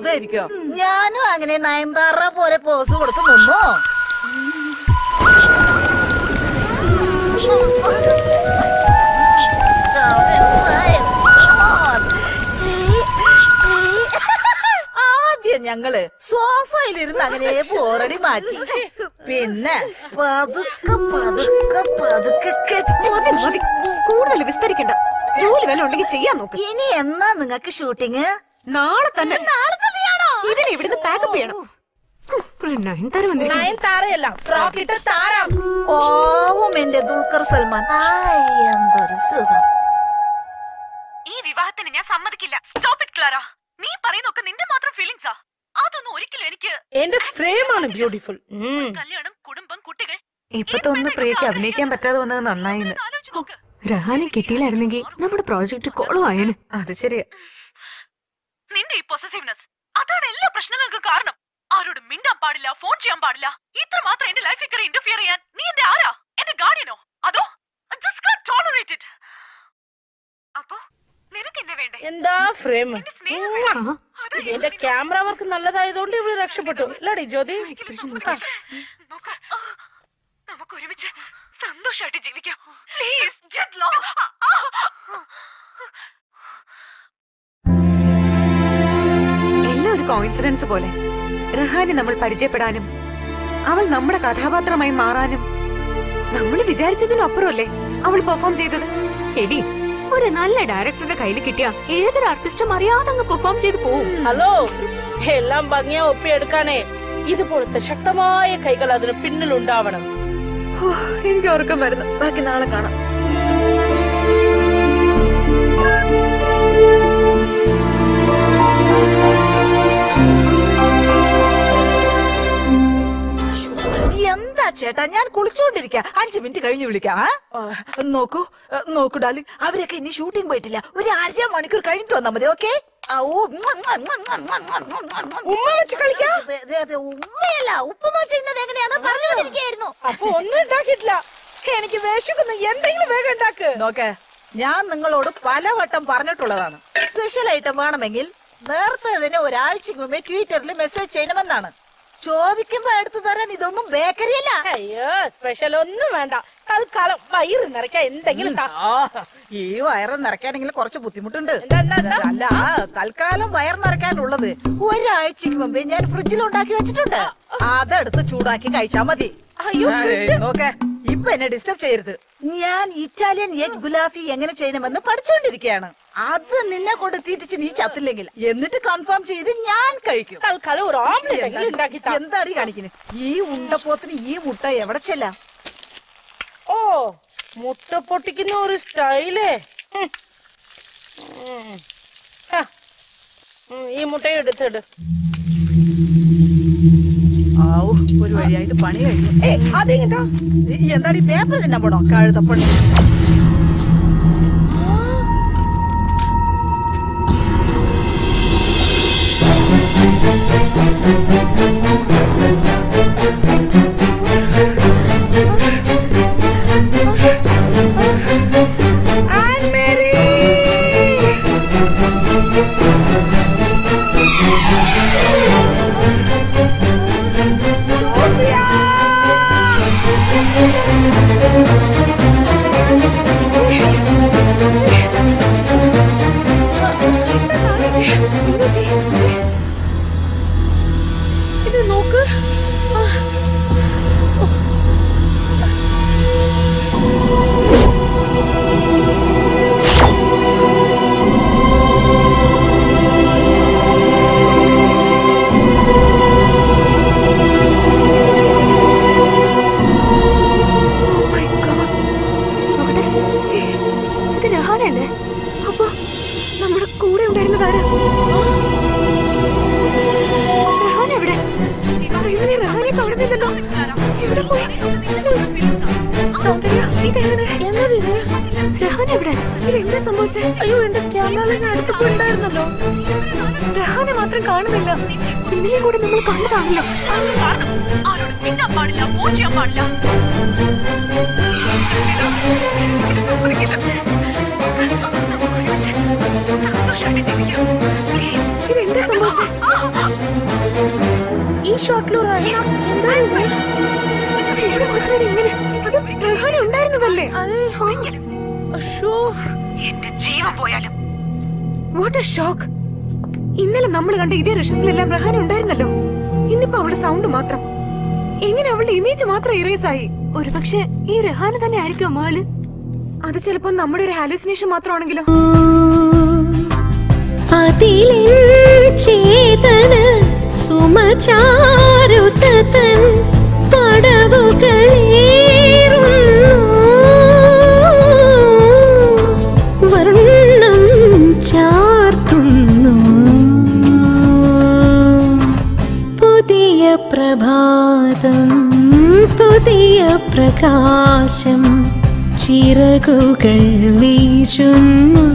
വെറുതെ ഇരിക്കോ ഞാനും അങ്ങനെ നയൻതാറ പോലെ പോസ് കൊടുത്ത് നിന്നു ആദ്യം ഞങ്ങള് സോഫയിലിരുന്ന് അങ്ങനെ ബോറടി മാറ്റി പിന്നെ പതുക്കെ പതുക്കെ പതുക്കെ കെട്ടി മതി മതി കൂടുതൽ വിസ്തരിക്കണ്ട ജോലി വല്ല ഉണ്ടെങ്കിൽ ചെയ്യാൻ നോക്ക് ഇനി എന്നാ നിങ്ങക്ക് ഷൂട്ടിങ് നാളെ തന്നെ നാളെ തന്നെയാണോ ഇതിനെ ഇവിടുന്ന് പാക്കപ്പ് ചെയ്യണം ഹും, ഒരു നയൻതാര വന്നിരിക്കുന്നു നയൻ താരയല്ല ഫ്രോക്ക് ഇട്ട് താരം ഓവും എന്റെ ദുൽഖർ സൽമാൻ ആയ്, എന്തൊരു സുഖം ഈ വിവാഹത്തിന് ഞാൻ സമ്മതിക്കില്ല സ്റ്റോപ്പ് ഇറ്റ് ക്ലാര നീ പറയുന്നൊക്കെ നിന്റെ മാത്രം ഫീലിങ്സാ അതൊന്നും ഒരിക്കലും എനിക്ക് എന്റെ ഫ്രെയിം ആണ് ബ്യൂട്ടിഫുൾ കല്യാണം കുടുംബം കുട്ടികൾ ഇപ്പത്തെ ഒന്ന് പ്രിയക്ക് അഭിനയിക്കാൻ പറ്റാതെ വന്നത് നന്നായിന്ന് ആലോചിച്ച് നോക്ക് രഹാനെ കിട്ടിയില്ലായിരുന്നെങ്കിൽ നമ്മുടെ പ്രോജക്റ്റ് കോളമായേന് അത് ശരിയാ നിന്റെ ഈ പൊസസീവ്നെസ് അതാണ് എല്ലാ പ്രശ്നങ്ങൾക്കും കാരണം ആരോടും മിണ്ടാൻ പാടില്ല ഫോൺ ചെയ്യാൻ പാടില്ല ഇത്ര മാത്രം എന്റെ ലൈഫിൽ കയറി ഇന്റർഫിയർ ചെയ്യാൻ നീ എന്റെ ആരാ എന്റെ ഗാർഡിയനോ അതോ ജസ്റ്റ് കാൻ ടോളറേറ്റ് ഇറ്റ് അപ്പോ നിനക്ക് എന്നെ വേണ്ടേ എന്താ ഫ്രെയിം എന്റെ സ്നേഹം വേണ്ടേ? അത് എന്റെ ക്യാമറ വർക്ക് നല്ലതായതുകൊണ്ട് ഇവിടെ രക്ഷപ്പെട്ടു അല്ലടി ജ്യോതി നോക്ക്. നമുക്ക് ഒരുമിച്ച് സന്തോഷമായിട്ട് ജീവിക്കാം പ്ലീസ് ഗെറ്റ് ലോ എല്ലാം ഒരു കോയിൻസിഡൻസ് പോലെ റഹാനെ നമ്മൾ പരിചയപ്പെടാനും അവൾ നമ്മുടെ കഥാപാത്രമായി മാറാനും നമ്മൾ വിചാരിച്ചതിനപ്പുറമല്ലേ അവൾ പെർഫോം ചെയ്തത് എടി ഒരു നല്ല ഡയറക്ടറുടെ കയ്യിൽ കിട്ടിയ ഏതൊരു ആർട്ടിസ്റ്റും അറിയാതെ അങ്ങ് പെർഫോം ചെയ്ത് പോവും ഹലോ എല്ലാം ഭംഗിയാ ഒപ്പിയെടുക്കാനേ ഇതുപോലത്തെ ശക്തമായ കൈകൾ അതിന് പിന്നിലുണ്ടാവണം ഹോ, എനിക്ക് ഉറക്കം വരുന്നു ബാക്കി നാളെ കാണാം എന്താ ചേട്ടാ ഞാൻ കുളിച്ചുകൊണ്ടിരിക്ക അഞ്ചു മിനിറ്റ് കഴിഞ്ഞ് വിളിക്കാം ആ? ആ, നോക്കൂ ആ, നോക്കൂ ഡാർലിംഗ് അവരൊക്കെ ഇനി ഷൂട്ടിംഗ് പോയിട്ടില്ല ഒരു അര മണിക്കൂർ കഴിഞ്ഞിട്ട് വന്നാ മതി ഓക്കെ ഉമ്മ വെച്ച് കളിക്കാ? ഉമ്മയല്ല ഉപ്പുമ ചെയ്യുന്നത് എങ്ങനെയാണ് പറഞ്ഞുകൊണ്ടിരിക്കുകയായിരുന്നു അപ്പൊ ഒന്നും ഉണ്ടാക്കിയിട്ടില്ല എനിക്ക് വേഷിക്കുന്നു എന്തെങ്കിലും വേഗം ഉണ്ടാക്ക് നോക്ക് ഞാൻ നിങ്ങളോട് പലവട്ടം പറഞ്ഞിട്ടുള്ളതാണ് സ്പെഷ്യൽ ഐറ്റം വേണമെങ്കിൽ നേരത്തെ തന്നെ ഒരാഴ്ചക്ക് മുമ്പേ ട്വിറ്ററിൽ മെസ്സേജ് ചെയ്യണമെന്നാണ് ചോദിക്കുമ്പോ എടുത്തു തരാൻ ഇതൊന്നും ബേക്കറി അല്ല അയ്യോ സ്പെഷ്യൽ ഒന്നും വേണ്ട തൽക്കാലം വയറ് നിറയ്ക്കാൻ എന്തെങ്കിലും താ. ആ, ഈ വയറ് നിറയ്ക്കാനെങ്കിൽ കുറച്ച് ബുദ്ധിമുട്ടുണ്ട് എന്താ, എന്താ, എന്താ? അല്ല തൽക്കാലം വയർ നിറയ്ക്കാനുള്ളത് ഒരാഴ്ചക്ക് മുമ്പേ ഞാൻ ഫ്രിഡ്ജിൽ ഉണ്ടാക്കി വെച്ചിട്ടുണ്ട് അതെടുത്ത് ചൂടാക്കി കഴിച്ചാ മതി അയ്യോ, ആ, നോക്കെ ഇപ്പൊ എന്നെ ഡിസ്റ്റർബ് ചെയ്യരുത് ഞാൻ ഇറ്റാലിയൻ എഗ് ഗുലാഫി എങ്ങനെ ചെയ്യണമെന്ന് പഠിച്ചുകൊണ്ടിരിക്കുകയാണ് അത് നിന്നെ കൊണ്ട് തീറ്റിച്ച് നീ ചത്തില്ലെങ്കിൽ എന്നിട്ട് കൺഫേം ചെയ്ത് ഞാൻ കഴിക്കും തൽക്കാലം ഒരു ഓംലെറ്റ് എങ്കിലും ഉണ്ടാക്കി താ. എന്താടി കാണിക്കുന്നത് ഈ ഉണ്ടപ്പോത്തിന് ഈ മുട്ട എവിടെ ചെല്ലാം ഓ മുട്ട പൊട്ടിക്കുന്ന ഒരു സ്റ്റൈലേ ഉം. ഉം. ഹ. ഉം, ഈ മുട്ടയും എടുത്തിട് ആവൂ ഒരു വഴിയായിട്ട് പണി കഴിഞ്ഞു ഏ അതെങ്ങട്ടാ ഈ എന്താടി പേപ്പർ തിന്നാൻ പോണോ കഴുതപ്പണി ആൻ മേരി സോഫിയ ഇത് നോക്ക് ആ. Oh my God. നോക്കട്ടെ. ഏ, ഇത് രഹാനല്ലേ അപ്പൊ നമ്മുടെ കൂടെ ഉണ്ടായിരുന്നതാരാ രഹാൻ എവിടെ ഫ്രെയിമിലെ രഹാനെ കാണുന്നില്ലല്ലോ എവിടെ പോയി സൗന്ദര്യ ഇതെങ്ങനെ എന്നോട് ഇത് രഹാൻ എവിടെ ഇതെന്താ സംഭവിച്ചേ അയ്യോ എന്റെ ക്യാമറ അടുത്തപ്പോ ഉണ്ടായിരുന്നല്ലോ രഹാനെ മാത്രം കാണുന്നില്ല ഇന്നലെയും കൂടെ നമ്മൾ കണ്ടതാണല്ലോ കാരണം ആരോടും മിണ്ടാൻ പാടില്ല ഫോൺ ചെയ്യാൻ പാടില്ല ഇതെന്താ സംഭവിച്ചേ ഷോട്ടിൽ റഹന എന്താണ് ഇത് ചെയ്ത് മാത്രമേ ഇങ്ങനെ അത് റഹാന ഉണ്ടായിരുന്നതല്ലേ അശോ എന്റെ ജീവൻ പോയാലും വാട്ട് എ ഷോക്ക് ഇന്നലെ നമ്മൾ കണ്ട ഇതേ റഷസിലെല്ലാം റഹാന ഉണ്ടായിരുന്നല്ലോ ഇന്നിപ്പോ അവളുടെ സൗണ്ട് മാത്രം എങ്ങനെ അവളുടെ ഇമേജ് മാത്രം ഇറേസ് ആയി ഒരുപക്ഷെ ഈ റഹാന തന്നെ ആയിരിക്കും മേള് അത് ചിലപ്പോ നമ്മുടെ ഒരു ഹാലുസിനേഷൻ മാത്രമാണെങ്കിലോ ചേതന സുമചാരുതൻ പടവുകളേറുന്നു വർണ്ണം ചാർത്തുന്നു പുതിയ പ്രഭാതം പുതിയ പ്രകാശം ചിറകുകൾ വീശുന്നു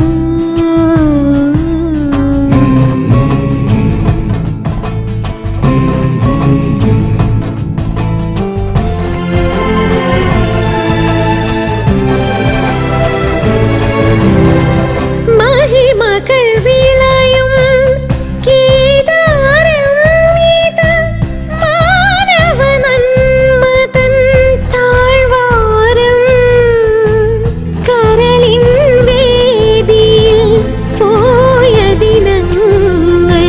മഹിമകൾ വിളയും കേദാരം ഇത് മാനവ നന്മതൻ താഴ്വാരം കരളിൻ വേദിയിൽ പോയ ദിനങ്ങൾ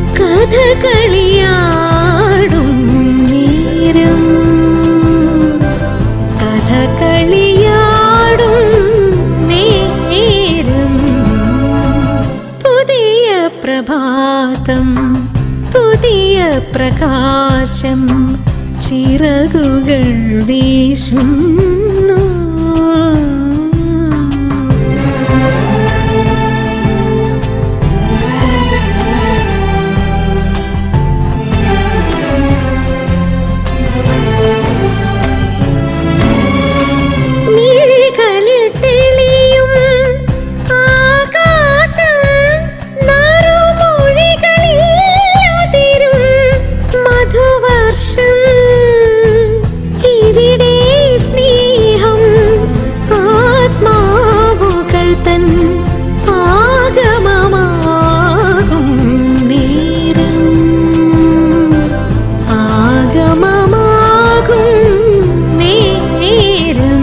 കഥകളിയാടും നേരം കഥകളിയാടും നേരം പുതിയ പ്രഭാതം പുതിയ പ്രകാശം ചിറകുകൾ വീശുന്നു മിഴികളിൽ തെളിയും ആകാശം നറുമൊഴികളിൽ ഉതിരും മധുവർഷം ഇവിടെ സ്നേഹം ആത്മാവുകൾ തൻ ആഗമമാകും നേരം ആഗമമാകും നേരം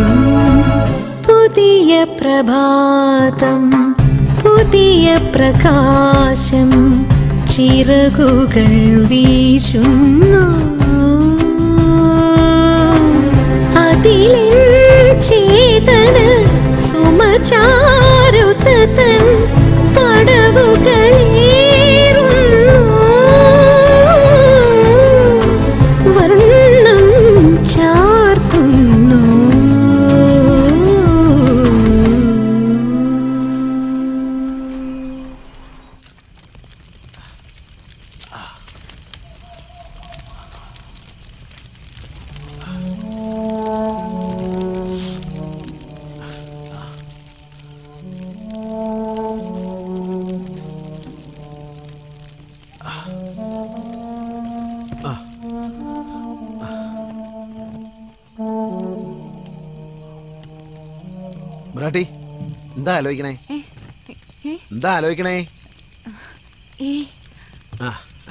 പുതിയ പ്രഭാതം പുതിയ പ്രകാശം ചിറകുകൾ വീശുന്നു അതിലിൻ ചേതന സുമചാരുതൻ പടവുകളേറുന്നു വർണ്ണം ചാർത്തുന്നു ബ്രാട്ടി എന്താ ആലോചിക്കണേ എന്താ ആലോചിക്കണേ ഏ ആ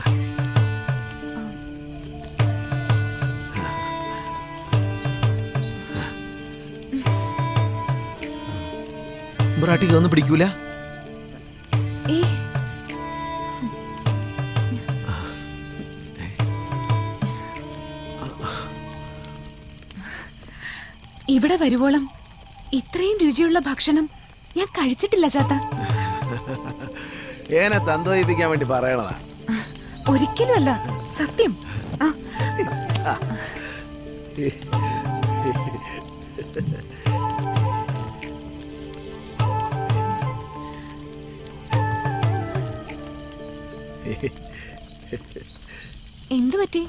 ബ്രാട്ടിക്ക് ഒന്നും പിടിക്കൂല ഏ ഇവിടെ വരുവോളം ഇത്രയും രുചിയുള്ള ഭക്ഷണം ഞാൻ കഴിച്ചിട്ടില്ല ചാത്ത ഏനെ തന്തോയിപ്പിക്കാൻ വേണ്ടി പറയണതാ ഒരിക്കലും അല്ല സത്യം ആ എന്തു പറ്റി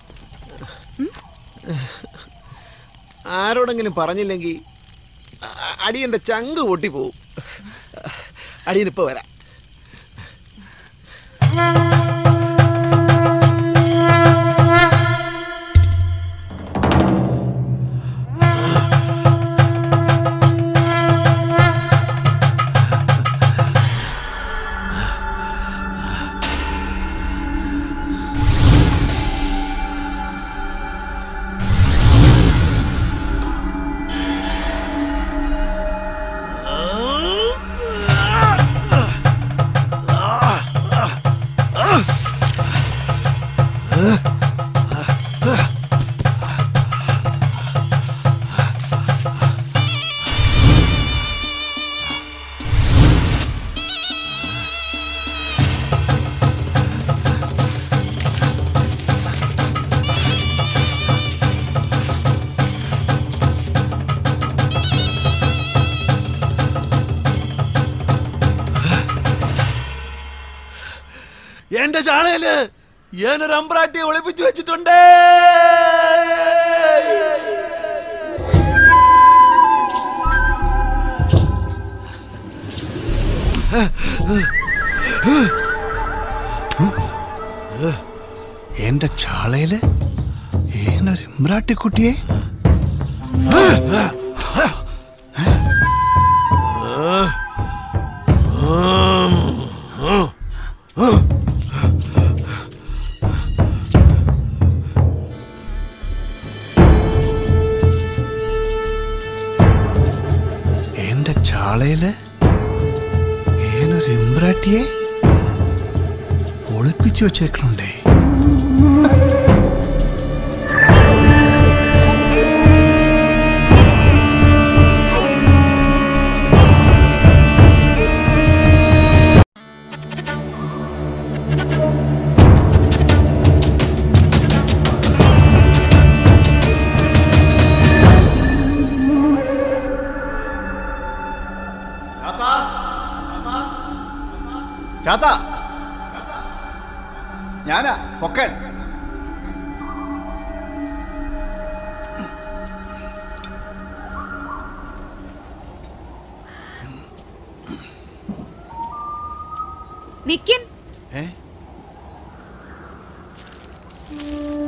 ആരോടെങ്കിലും പറഞ്ഞില്ലെങ്കിൽ അ- അടിയന്റെ ചങ്ക് പൊട്ടിപ്പോവും അടിയനിപ്പോ വരാം എന്റെ ചാളയില് ഞാനൊരു അമ്പ്രാട്ടിയെ ഒളിപ്പിച്ചു വെച്ചിട്ടുണ്ട് എന്റെ ചാളയില് ഏനൊരു എമ്പ്രാട്ടിക്കുട്ടിയെ എന്റെ ചാളയില് ഏനൊരു എമ്പ്രാട്ടിയെ ഒളിപ്പിച്ചു വെച്ചേക്കണുണ്ടേ ചാത്ത ഞാനാ പൊക്കൻ നിക്കിൻ ഏ